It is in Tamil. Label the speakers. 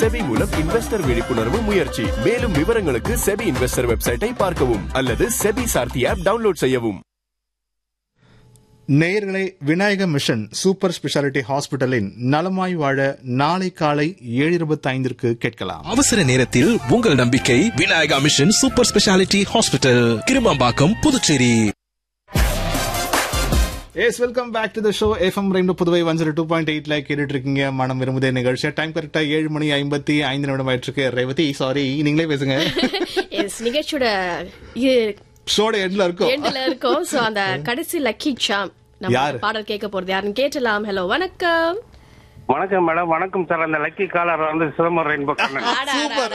Speaker 1: செபி மூலம் இன்வெஸ்டர் விழிப்புணர்வு முயற்சி மேலும் விவரங்களுக்கு செபி இன்வெஸ்டர் வெப்சைட்டை பார்க்கவும் அல்லது செபி சார்த்தி ஆப் டவுன்லோட் செய்யவும்
Speaker 2: நேயர்களே விநாயக மிஷன் சூப்பர் ஸ்பெஷாலிட்டி ஹாஸ்பிட்டலின் நலமாய் வாழ நாளை காலை ஏழு இருபத்தி ஐந்திற்கு கேட்கலாம்
Speaker 3: அவசர நேரத்தில் உங்கள் நம்பிக்கை Vinayaka mission super speciality hospital Kirumampakkam Puducherry
Speaker 2: yes welcome back to the show FM ரெண்டு Puduvai one zero two point எயிட்ல கேட்டுட்டு இருக்கீங்க மனம் விரும்புதே நிகழ்ச்சி டைம் கரெக்டா ஏழு மணி ஐம்பத்தி ஐந்து நிமிடம் ஆயிட்டு இருக்கு ரேவதி சாரி நீங்களே பேசுங்க
Speaker 4: எஸ் நிகழ்ச்சியோட இது
Speaker 2: ஷோட எண்ட்ல இருக்கும்
Speaker 4: எண்ட்ல இருக்கும் சோ அந்த கடைசி லக்கி சாம் நம்ம
Speaker 2: யாரு?
Speaker 4: பாடல் கேட்க போறது யாருன்னு கேட்டலாம் ஹலோ வணக்கம்
Speaker 5: வணக்கம் மேடம் வணக்கம் சார் அந்த லக்கி காலர் வந்து சிதம்பரம் ரெயின்போ கண்ணன்
Speaker 4: ஆடா, ஆடா,